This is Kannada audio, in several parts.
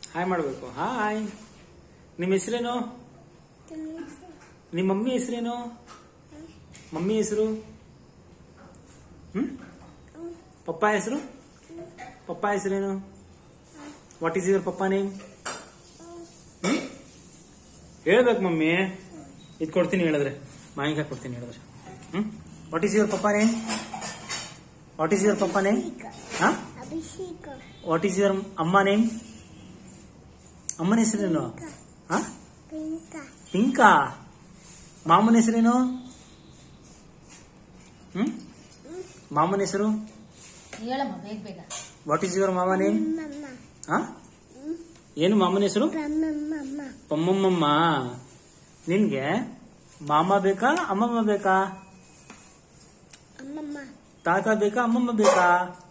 ಹಾಯ್ ಮಾಡಬೇಕು ಹಾಯ್ ನಿಮ್ಮ ಹೆಸರೇನು ನಿಮ್ಮ ಮಮ್ಮಿ ಹೆಸರೇನು ಮಮ್ಮಿ ಹೆಸರು ಹ್ಮ್ ಪಪ್ಪ ಹೆಸರು ಪಪ್ಪ ಹೆಸರೇನು what is your papa name hmm ಹೇಳ್ಬೇಕು ಮಮ್ಮಿ ಇದು ಕೊಡ್ತೀನಿ ಹೇಳಿದ್ರೆ ಮಾವಿನಕಾಯಿ ಕೊಡ್ತೀನಿ ಹೇಳಿದ್ರೆ hmm what is your papa name what is your papa name ಹಾ ಅಭಿಷೇಕ ವಾಟ್ ಈಸ್ ಯುವರ್ ಅಮ್ಮ ನೇಮ್ ಅಮ್ಮನ ಹೆಸರೇನು ಹಾ ಪಿಂಕ ಪಿಂಕಾ ಮಾಮನ ಹೆಸರೇನು ಹ್ಮ್ ಮಾಮನ ಹೆಸರು ಹೇಳಮ್ಮ ಬೇಗ ಬೇಗ ವಾಟ್ ಈಸ್ ಯುವರ್ ಮಾಮ ನೇಮ್ ಮಮ್ಮ ಹಾ ಏನು ಮಾಮನ ಹೆಸರು ಮಮ್ಮ ಪಮ್ಮಮ್ಮಮ್ಮ ನಿನ್ಗೆ ಮಾಮ ಬೇಕಾ ಅಮ್ಮಮ್ಮ ಬೇಕಾ ಅಮ್ಮಮ್ಮ ತಾತ ಬೇಕಾ ಅಮ್ಮಮ್ಮ ಬೇಕಾ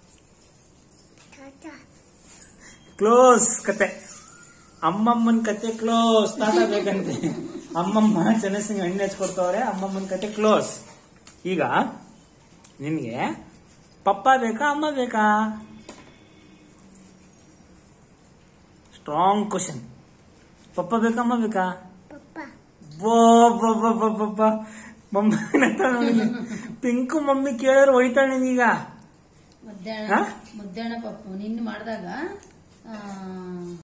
ತಾತ ಕ್ಲೋಸ್ ಕತೆ ಅಮ್ಮಮ್ಮನ ಕತೆ ಕ್ಲೋಸ್ ತಾತ ಬೇಕಂತೆ ಅಮ್ಮಮ್ಮ ಚೆನ್ನಸಿಂಗ್ ಹಣ್ಣು ಹಚ್ಕೊಡ್ತವ್ರೆ ಅಮ್ಮಮ್ಮನ ಕತೆ ಕ್ಲೋಸ್ ಈಗ ನಿನ್ಗೆ ಪಪ್ಪ ಬೇಕಾ ಅಮ್ಮ ಬೇಕಾ ಸ್ಟ್ರಾಂಗ್ ಕ್ವಶನ್ ಪಪ್ಪ ಬೇಕಾ ಅಮ್ಮ ಬೇಕಾ ಪಪ್ಪ ಬೋ ಬೋ ಬೋ ಬೋ ಬೋ ಬೋ. ಮಮ್ಮಿ ಪಿಂಕು ಮಮ್ಮಿ ಕೇಳಿದ್ರೆ ಹೋಯ್ತಾಳೆ ನೀನೀಗ ಮಧ್ಯಾಹ್ನ ಹಾ? ಮಧ್ಯಾಹ್ನ ಪಪ್ಪು ನಿನ್ನೆ ಮಾಡಿದಾಗ